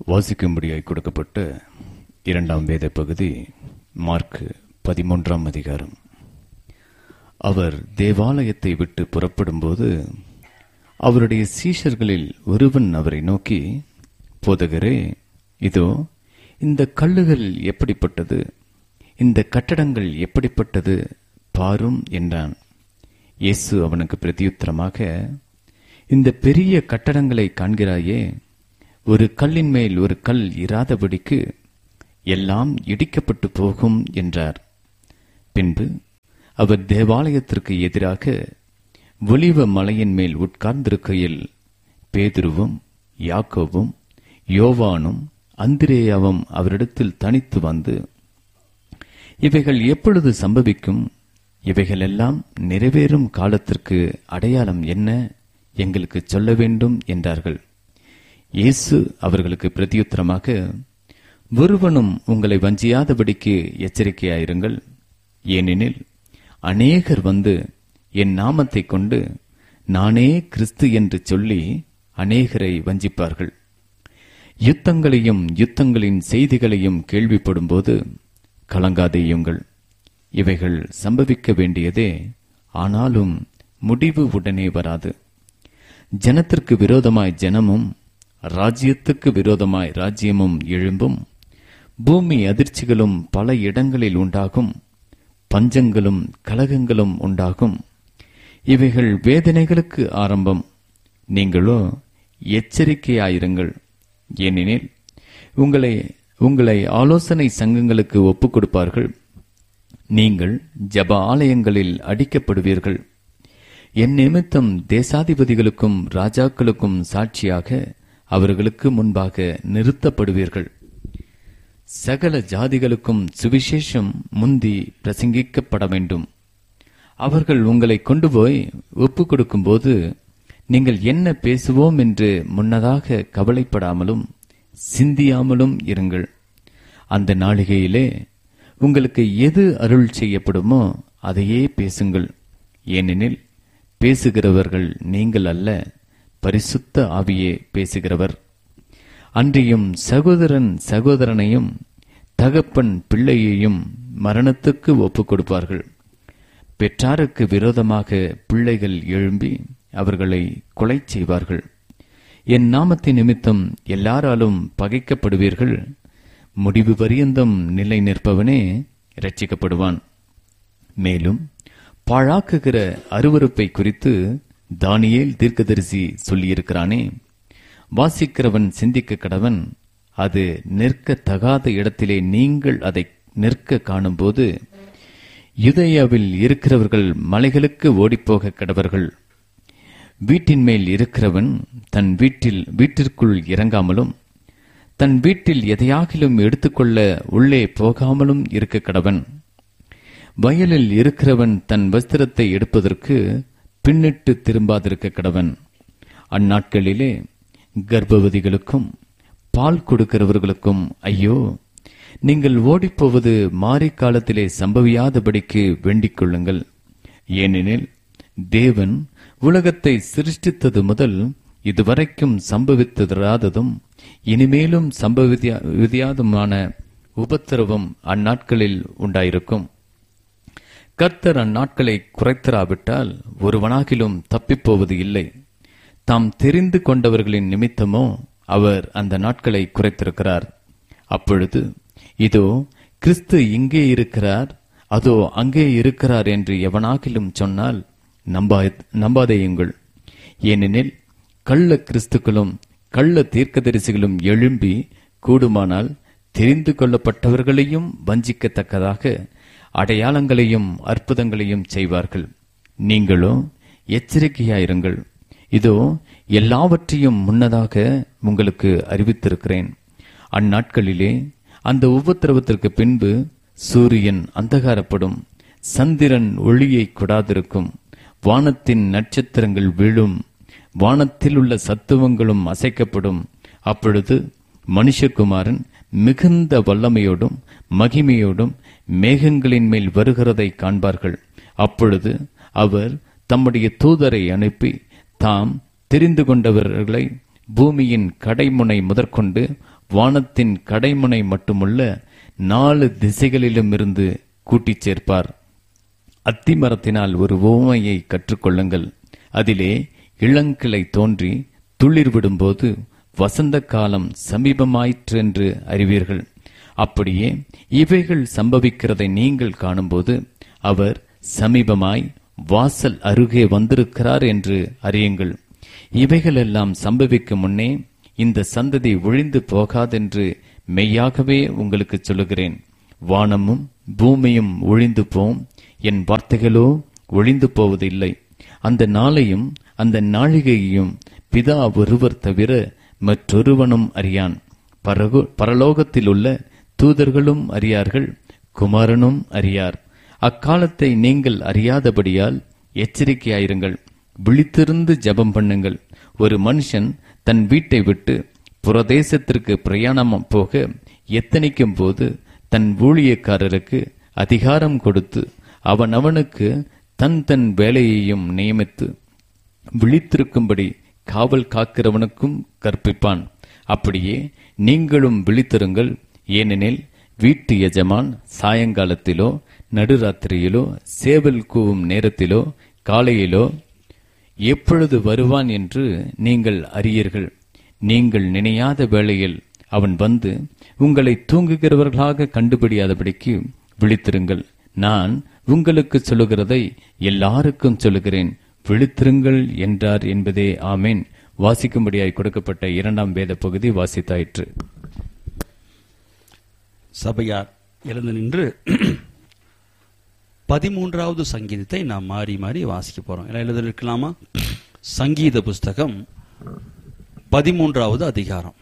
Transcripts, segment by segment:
வாசிக்கும்படியாய் கொடுக்கப்பட்ட இரண்டாம் வேத பகுதி மார்க் பதிமூன்றாம் அதிகாரம் அவர் தேவாலயத்தை விட்டு புறப்படும்போது அவருடைய சீஷர்களில் ஒருவன் அவரை நோக்கி போதகரே இதோ இந்த கல்லுகள் எப்படிப்பட்டது இந்த கட்டடங்கள் எப்படிப்பட்டது பாரும் என்றான் இயேசு அவனுக்கு பிரதியுத்தரமாக இந்த பெரிய கட்டடங்களை காண்கிறாயே ஒரு கல்லின் மேல் ஒரு கல் இராதபடிக்கு எல்லாம் இடிக்கப்பட்டு போகும் என்றார் பின்பு அவர் தேவாலயத்திற்கு எதிராக ஒலிவ மலையின் மேல் உட்கார்ந்திருக்கையில் பேதுருவும் யாக்கோவும் யோவானும் அந்திரேயாவும் அவரிடத்தில் தனித்து வந்து இவைகள் எப்பொழுது சம்பவிக்கும் இவைகளெல்லாம் நிறைவேறும் காலத்திற்கு அடையாளம் என்ன எங்களுக்கு சொல்ல வேண்டும் என்றார்கள் இயேசு அவர்களுக்கு பிரதியுத்தரமாக ஒருவனும் உங்களை வஞ்சியாதபடிக்கு எச்சரிக்கையாயிருங்கள் ஏனெனில் அநேகர் வந்து என் நாமத்தை கொண்டு நானே கிறிஸ்து என்று சொல்லி அநேகரை வஞ்சிப்பார்கள் யுத்தங்களையும் யுத்தங்களின் செய்திகளையும் கேள்விப்படும்போது கலங்காதேயுங்கள் இவைகள் சம்பவிக்க வேண்டியதே ஆனாலும் முடிவு உடனே வராது ஜனத்திற்கு விரோதமாய் ஜனமும் ராஜ்யத்துக்கு விரோதமாய் ராஜ்யமும் எழும்பும் பூமி அதிர்ச்சிகளும் பல இடங்களில் உண்டாகும் பஞ்சங்களும் கலகங்களும் உண்டாகும் இவைகள் வேதனைகளுக்கு ஆரம்பம் நீங்களோ எச்சரிக்கையாயிருங்கள் ஏனெனில் உங்களை உங்களை ஆலோசனை சங்கங்களுக்கு ஒப்புக் கொடுப்பார்கள் நீங்கள் ஜப ஆலயங்களில் அடிக்கப்படுவீர்கள் என் நிமித்தம் தேசாதிபதிகளுக்கும் ராஜாக்களுக்கும் சாட்சியாக அவர்களுக்கு முன்பாக நிறுத்தப்படுவீர்கள் சகல ஜாதிகளுக்கும் சுவிசேஷம் முந்தி பிரசங்கிக்கப்பட வேண்டும் அவர்கள் உங்களை கொண்டு போய் ஒப்புக் கொடுக்கும்போது நீங்கள் என்ன பேசுவோம் என்று முன்னதாக கவலைப்படாமலும் சிந்தியாமலும் இருங்கள் அந்த நாளிகையிலே உங்களுக்கு எது அருள் செய்யப்படுமோ அதையே பேசுங்கள் ஏனெனில் பேசுகிறவர்கள் நீங்கள் அல்ல பரிசுத்த ஆவியே பேசுகிறவர் அன்றியும் சகோதரன் சகோதரனையும் தகப்பன் பிள்ளையையும் மரணத்துக்கு ஒப்புக் கொடுப்பார்கள் பெற்றாருக்கு விரோதமாக பிள்ளைகள் எழும்பி அவர்களை கொலை செய்வார்கள் என் நாமத்தின் நிமித்தம் எல்லாராலும் பகைக்கப்படுவீர்கள் முடிவு பரியந்தம் நிலை நிற்பவனே ரட்சிக்கப்படுவான் மேலும் பாழாக்குகிற அருவறுப்பை குறித்து தானியேல் தீர்க்கதரிசி சொல்லியிருக்கிறானே வாசிக்கிறவன் சிந்திக்க கடவன் அது நிற்க தகாத இடத்திலே நீங்கள் அதை நிற்க காணும்போது யுதயாவில் இருக்கிறவர்கள் மலைகளுக்கு ஓடிப்போக கடவர்கள் வீட்டின் மேல் இருக்கிறவன் தன் வீட்டில் வீட்டிற்குள் இறங்காமலும் தன் வீட்டில் எதையாகிலும் எடுத்துக்கொள்ள உள்ளே போகாமலும் இருக்க கடவன் வயலில் இருக்கிறவன் தன் வஸ்திரத்தை எடுப்பதற்கு பின்னிட்டு திரும்பாதிருக்க கடவன் அந்நாட்களிலே கர்ப்பவதிகளுக்கும் பால் கொடுக்கிறவர்களுக்கும் ஐயோ நீங்கள் ஓடிப்போவது மாறி காலத்திலே சம்பவியாதபடிக்கு வேண்டிக் கொள்ளுங்கள் ஏனெனில் தேவன் உலகத்தை சிருஷ்டித்தது முதல் இதுவரைக்கும் சம்பவித்ததாததும் இனிமேலும் சம்பவியாதுமான உபத்திரவம் அந்நாட்களில் உண்டாயிருக்கும் கர்த்தர் அந்நாட்களை குறைத்தராவிட்டால் ஒருவனாகிலும் தப்பிப்போவது இல்லை தாம் தெரிந்து கொண்டவர்களின் நிமித்தமோ அவர் அந்த நாட்களை குறைத்திருக்கிறார் அப்பொழுது இதோ கிறிஸ்து இங்கே இருக்கிறார் அதோ அங்கே இருக்கிறார் என்று எவனாகிலும் சொன்னால் நம்பா நம்பாதேயுங்கள் ஏனெனில் கள்ள கிறிஸ்துக்களும் கள்ள தீர்க்கதரிசிகளும் எழும்பி கூடுமானால் தெரிந்து கொள்ளப்பட்டவர்களையும் வஞ்சிக்கத்தக்கதாக அடையாளங்களையும் அற்புதங்களையும் செய்வார்கள் நீங்களோ எச்சரிக்கையாயிருங்கள் இதோ எல்லாவற்றையும் முன்னதாக உங்களுக்கு அறிவித்திருக்கிறேன் அந்நாட்களிலே அந்த உபத்திரவத்திற்கு பின்பு சூரியன் அந்தகாரப்படும் சந்திரன் ஒளியை கொடாதிருக்கும் வானத்தின் நட்சத்திரங்கள் விழும் வானத்தில் உள்ள சத்துவங்களும் அசைக்கப்படும் அப்பொழுது மனுஷகுமாரன் மிகுந்த வல்லமையோடும் மகிமையோடும் மேகங்களின் மேல் வருகிறதை காண்பார்கள் அப்பொழுது அவர் தம்முடைய தூதரை அனுப்பி தாம் தெரிந்து கொண்டவர்களை பூமியின் கடைமுனை முதற்கொண்டு வானத்தின் கடைமுனை மட்டுமல்ல நாலு திசைகளிலும் இருந்து கூட்டிச் சேர்ப்பார் அத்திமரத்தினால் ஒரு உவமையை கற்றுக்கொள்ளுங்கள் அதிலே இளங்கிளை தோன்றி துளிர் விடும்போது வசந்த காலம் சமீபமாயிற்றென்று அறிவீர்கள் அப்படியே இவைகள் சம்பவிக்கிறதை நீங்கள் காணும்போது அவர் சமீபமாய் வாசல் அருகே வந்திருக்கிறார் என்று அறியுங்கள் இவைகளெல்லாம் சம்பவிக்கும் முன்னே இந்த சந்ததி ஒழிந்து போகாதென்று மெய்யாகவே உங்களுக்கு சொல்லுகிறேன் வானமும் பூமியும் ஒழிந்து போம் என் வார்த்தைகளோ ஒழிந்து போவதில்லை அந்த நாளையும் அந்த நாழிகையையும் பிதா ஒருவர் தவிர மற்றொருவனும் அறியான் பரகு பரலோகத்தில் உள்ள தூதர்களும் அறியார்கள் குமாரனும் அறியார் அக்காலத்தை நீங்கள் அறியாதபடியால் எச்சரிக்கையாயிருங்கள் விழித்திருந்து ஜெபம் பண்ணுங்கள் ஒரு மனுஷன் தன் வீட்டை விட்டு புறதேசத்திற்கு பிரயாணம் போக எத்தனிக்கும் போது தன் ஊழியக்காரருக்கு அதிகாரம் கொடுத்து அவன் அவனுக்கு தன் தன் வேலையையும் நியமித்து விழித்திருக்கும்படி காவல் காக்கிறவனுக்கும் கற்பிப்பான் அப்படியே நீங்களும் விழித்திருங்கள் ஏனெனில் வீட்டு எஜமான் சாயங்காலத்திலோ நடுராத்திரியிலோ சேவல் கூவும் நேரத்திலோ காலையிலோ எப்பொழுது வருவான் என்று நீங்கள் அறியீர்கள் நீங்கள் நினையாத வேளையில் அவன் வந்து உங்களை தூங்குகிறவர்களாக கண்டுபிடியாதபடிக்கு விழித்திருங்கள் நான் உங்களுக்கு சொல்லுகிறதை எல்லாருக்கும் சொல்லுகிறேன் விழித்திருங்கள் என்றார் என்பதே ஆமேன் வாசிக்கும்படியாய் கொடுக்கப்பட்ட இரண்டாம் வேத பகுதி வாசித்தாயிற்று சபையார் எழுந்து நின்று பதிமூன்றாவது சங்கீதத்தை நாம் மாறி மாறி வாசிக்க போறோம் எல்லாம் எழுத இருக்கலாமா சங்கீத புஸ்தகம் பதிமூன்றாவது அதிகாரம்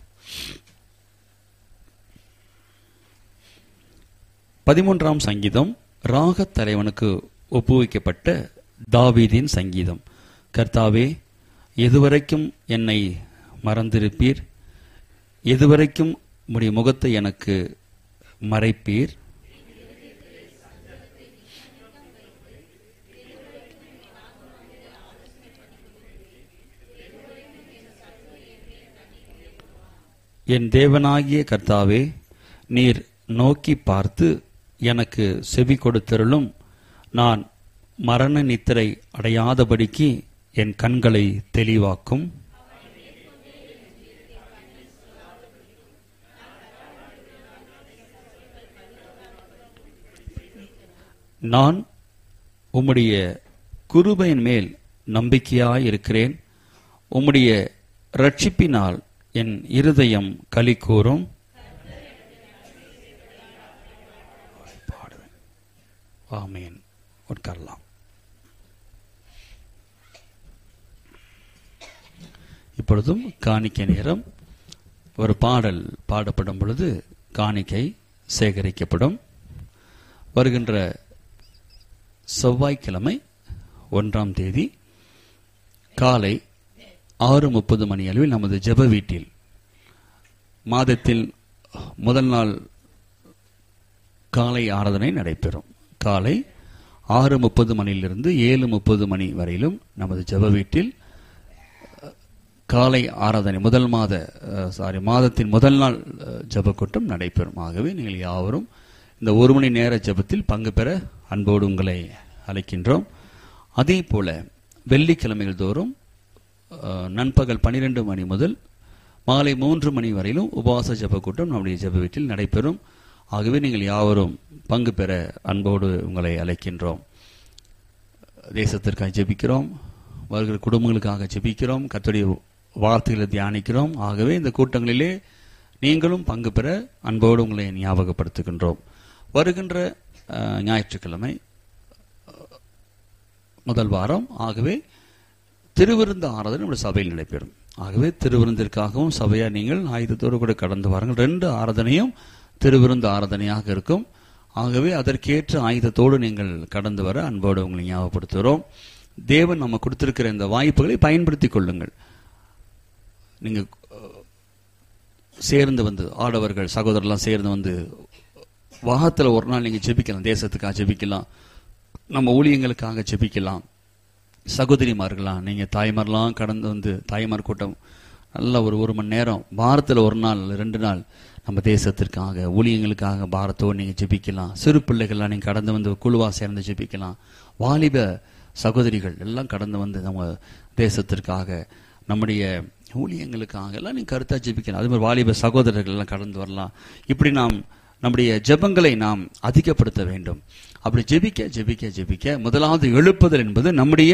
பதிமூன்றாம் சங்கீதம் ராகத் தலைவனுக்கு ஒப்புவிக்கப்பட்ட தாவீதின் சங்கீதம் கர்த்தாவே எதுவரைக்கும் என்னை மறந்திருப்பீர் எதுவரைக்கும் உம்முடைய முகத்தை எனக்கு மறைப்பீர் என் தேவனாகிய கர்த்தாவே நீர் நோக்கி பார்த்து எனக்கு செவி கொடுத்தருளும் நான் மரண நித்திரை அடையாதபடிக்கு என் கண்களை தெளிவாக்கும் நான் உம்முடைய குருபையின் மேல் நம்பிக்கையாய் இருக்கிறேன் உம்முடைய ரட்சிப்பினால் என் இருதயம் களி கூறும் பாடுவேன் ஆமேன் உட்காரலாம் இப்பொழுதும் காணிக்கை நேரம் ஒரு பாடல் பாடப்படும் பொழுது காணிக்கை சேகரிக்கப்படும் வருகின்ற செவ்வாய்க்கிழமை ஒன்றாம் தேதி காலை ஆறு முப்பது மணி அளவில் நமது ஜெப வீட்டில் மாதத்தில் முதல் நாள் காலை ஆராதனை நடைபெறும் காலை ஆறு முப்பது மணியிலிருந்து ஏழு முப்பது மணி வரையிலும் நமது ஜெப வீட்டில் காலை ஆராதனை முதல் மாத சாரி மாதத்தின் முதல் நாள் அஹ், ஜெப கூட்டம் நடைபெறும் ஆகவே நீங்கள் யாவரும் இந்த ஒரு மணி நேர ஜெபத்தில் பங்கு பெற அன்போடு உங்களை அழைக்கின்றோம் அதே போல வெள்ளிக்கிழமைகள் தோறும் அஹ், நண்பகல் பன்னிரெண்டு மணி முதல் மாலை மூன்று மணி வரையிலும் உபவாச ஜெப கூட்டம் நம்முடைய ஜெப வீட்டில் நடைபெறும் ஆகவே நீங்கள் யாவரும் பங்கு பெற அன்போடு உங்களை அழைக்கின்றோம் தேசத்திற்காக ஜெபிக்கிறோம் வருகிற குடும்பங்களுக்காக ஜெபிக்கிறோம் கர்த்தருடைய வார்த்தைகளை தியானிக்கிறோம் ஆகவே இந்த கூட்டங்களிலே நீங்களும் பங்கு பெற அன்போடு உங்களை ஞாபகப்படுத்துகின்றோம் வருகின்ற அஹ், ஞாயிற்றுக்கிழமை அஹ், முதல் வாரம் ஆகவே திருவிருந்த ஆராதனை நம்முடைய சபையில் நடைபெறும் ஆகவே திருவிருந்திற்காகவும் சபையா நீங்கள் ஆயுதத்தோடு கூட கடந்து வாருங்கள் ரெண்டு ஆராதனையும் திருவிருந்த ஆராதனையாக இருக்கும் ஆகவே அதற்கேற்ற ஆயுதத்தோடு நீங்கள் கடந்து வர அன்போடு உங்களை ஞாபகப்படுத்துகிறோம் தேவன் நம்ம கொடுத்திருக்கிற இந்த வாய்ப்புகளை பயன்படுத்திக் கொள்ளுங்கள் நீங்க அஹ், சேர்ந்து வந்து ஆடவர்கள் சகோதரர்லாம் சேர்ந்து வந்து வாகத்துல ஒரு நாள் நீங்க ஜெபிக்கலாம் தேசத்துக்காக ஜெபிக்கலாம் நம்ம ஊழியங்களுக்காக ஜெபிக்கலாம் சகோதரிமார்களாம் நீங்க தாய்மார்லாம் கடந்து வந்து தாய்மார் கூட்டம் நல்ல ஒரு ஒரு மணி நேரம் வாரத்தில் ஒரு நாள் ரெண்டு நாள் நம்ம தேசத்திற்காக ஊழியங்களுக்காக பாரத்தோடு நீங்கள் ஜெபிக்கலாம் சிறு பிள்ளைகள்லாம் நீங்கள் கடந்து வந்து குழுவாக சேர்ந்து ஜெபிக்கலாம் வாலிப சகோதரிகள் எல்லாம் கடந்து வந்து நம்ம தேசத்திற்காக நம்முடைய ஊழியங்களுக்காக எல்லாம் நீங்கள் கருத்தாக ஜெபிக்கலாம் அது மாதிரி வாலிப சகோதரர்கள் எல்லாம் கடந்து வரலாம் இப்படி நாம் நம்முடைய ஜெபங்களை நாம் அதிகப்படுத்த வேண்டும் அப்படி ஜெபிக்க ஜெபிக்க ஜெபிக்க முதலாவது எழுப்புதல் என்பது நம்முடைய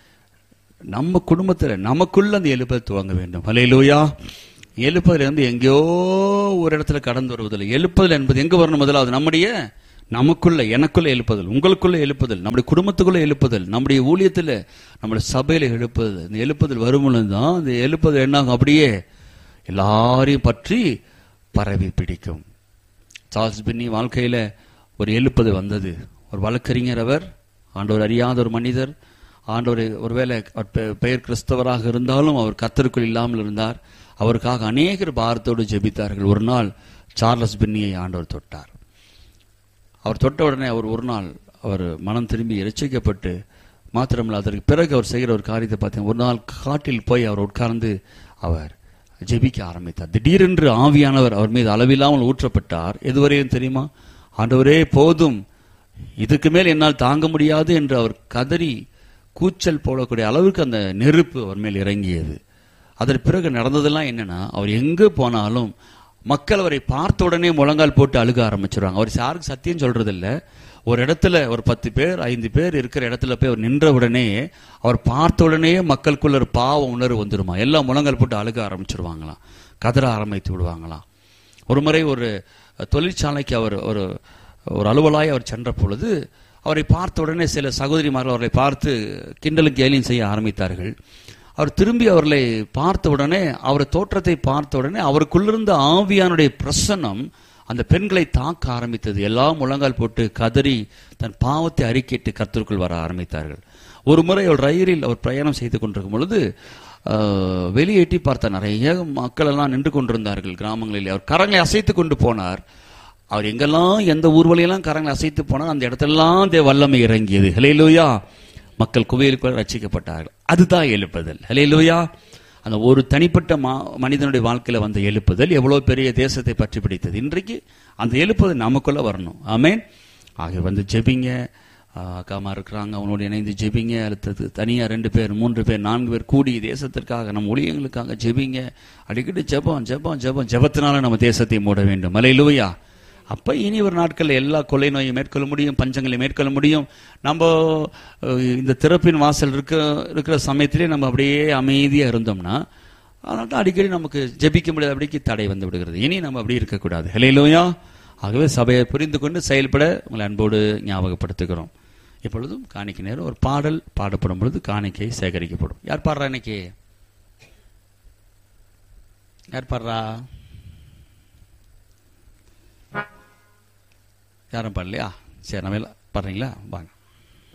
நம்ம குடும்பத்துல நமக்குள்ள அந்த எழுப்புதல் துவங்க வேண்டும் ஹalleluya எழுப்புதல் வந்து எங்கேயோ ஒரு இடத்துல கடந்து வருவதில்லை எழுப்புதல் என்பது எங்க வரணும் முதலாவது நம்முடைய நமக்குள்ள எனக்குள்ள எழுப்புதல் உங்களுக்குள்ள எழுப்புதல் நம்முடைய குடும்பத்துக்குள்ள எழுப்புதல் நம்முடைய ஊழியத்துல நம்முடைய சபையில எழுப்புதல் இந்த எழுப்புதல் வரும்பொழுது தான் இந்த எழுப்புதல் என்னாகும் அப்படியே எல்லாரையும் பற்றி பரவி பிடிக்கும் சார்ல்ஸ் பின்னி வாழ்க்கையில ஒரு எழுப்பது வந்தது ஒரு வழக்கறிஞர் அவர் ஆண்டவர் அறியாத ஒரு மனிதர் ஆண்டவர் ஒருவேளை அவர் பெ- பெயர் கிறிஸ்தவராக இருந்தாலும் அவர் கத்தருக்குள் இல்லாமல் இருந்தார் அவருக்காக அநேகர் பாரத்தோடு ஜெபித்தார்கள் ஒரு நாள் சார்லஸ் பின்னியை ஆண்டவர் தொட்டார் அவர் தொட்ட உடனே அவர் ஒரு நாள் அவர் மனம் திரும்பி எச்சரிக்கப்பட்டு மாத்திரமல்ல அதற்கு பிறகு அவர் செய்கிற ஒரு காரியத்தை பார்த்தீங்க ஒரு நாள் காட்டில் போய் அவர் உட்கார்ந்து அவர் ஜெபிக்க ஆரம்பித்தார் திடீரென்று ஆவியானவர் அவர் மீது அளவில்லாமல் ஊற்றப்பட்டார் எதுவரையும் தெரியுமா ஆண்டவரே போதும் இதுக்கு மேல் என்னால் தாங்க முடியாது என்று அவர் கதறி கூச்சல் போடக்கூடிய அளவுக்கு அந்த நெருப்பு அவர் மேல் இறங்கியது அதற்கு பிறகு நடந்ததெல்லாம் என்னன்னா அவர் எங்க போனாலும் மக்கள் அவரை பார்த்த உடனே முழங்கால் போட்டு அழுக ஆரம்பிச்சிருவாங்க அவர் யாருக்கு சத்தியம் சொல்றது இல்ல ஒரு இடத்துல ஒரு பத்து பேர் ஐந்து பேர் இருக்கிற இடத்துல போய் அவர் நின்ற உடனே அவர் பார்த்த உடனே மக்களுக்குள்ள ஒரு பாவ உணர்வு வந்துருமா எல்லாம் முழங்கால் போட்டு அழுக ஆரம்பிச்சிருவாங்களாம் கதற ஆரம்பித்து விடுவாங்களாம் ஒரு முறை ஒரு தொழிற்சாலைக்கு அவர் ஒரு ஒரு அலுவலாய் அவர் சென்ற பொழுது அவரை பார்த்த உடனே சில சகோதரிமார்கள் அவரை பார்த்து கிண்டலும் கேலியும் செய்ய ஆரம்பித்தார்கள் அவர் திரும்பி அவர்களை பார்த்த உடனே அவர் தோற்றத்தை பார்த்த உடனே அவருக்குள்ளிருந்த ஆவியானுடைய பிரசன்னம் அந்த பெண்களை தாக்க ஆரம்பித்தது எல்லாம் முழங்கால் போட்டு கதறி தன் பாவத்தை அறிக்கையிட்டு கர்த்தருக்குள் வர ஆரம்பித்தார்கள் ஒரு முறை அவர் ரயிலில் அவர் பிரயாணம் செய்து கொண்டிருக்கும் பொழுது ஆஹ், வெளியே எட்டி பார்த்த நிறைய மக்கள் எல்லாம் நின்று கொண்டிருந்தார்கள் கிராமங்களில் அவர் கரங்களை அசைத்து கொண்டு போனார் அவர் எங்கெல்லாம் எந்த ஊர்வலையெல்லாம் கரங்களை அசைத்து போனார் அந்த இடத்தெல்லாம் தே வல்லமை இறங்கியது ஹலேலூயா மக்கள் குவையிலுக்குள் ரட்சிக்கப்பட்டார்கள் அதுதான் எழுப்புதல் ஹலேலூயா அந்த ஒரு தனிப்பட்ட மா- மனிதனுடைய வாழ்க்கையில வந்த எழுப்புதல் எவ்வளவு பெரிய தேசத்தை பற்றி பிடித்தது இன்றைக்கு அந்த எழுப்புதல் நமக்குள்ள வரணும் ஆமென் ஆக வந்து ஜெபிங்க ஆஹ் அக்காமா இருக்கிறாங்க அவனோடு இணைந்து ஜெபிங்க அடுத்தது தனியா ரெண்டு பேர் மூன்று பேர் நான்கு பேர் கூடி தேசத்திற்காக நம்ம ஊழியங்களுக்காக ஜெபிங்க அடிக்கடி ஜெபம் ஜெபம் ஜெபம் ஜெபத்தினால நம்ம தேசத்தை மூட வேண்டும் மலையிலுவையா அப்ப இனி ஒரு நாட்கள்ல எல்லா கொள்ளை நோயை மேற்கொள்ள முடியும் பஞ்சங்களை மேற்கொள்ள முடியும் நம்ம அஹ், இந்த திறப்பின் வாசல் இருக்க இருக்கிற சமயத்திலே நம்ம அப்படியே அமைதியா இருந்தோம்னா அதனால தான் அடிக்கடி நமக்கு ஜெபிக்க முடியாத அப்படிக்கு தடை வந்து விடுகிறது இனி நம்ம அப்படி இருக்கக்கூடாது ஹலையிலோயா ஆகவே சபையை புரிந்து கொண்டு செயல்பட உங்களை அன்போடு ஞாபகப்படுத்துகிறோம் இப்பொழுதும் காணிக்கை நேரம் ஒரு பாடல் பாடப்படும் பொழுது காணிக்கை சேகரிக்கப்படும் யார் பாடுறா இன்னைக்கு யார் பாடுறா யாரும் பாடலையா சரி நம்ம எல்லாம் பாடுறீங்களா வாங்க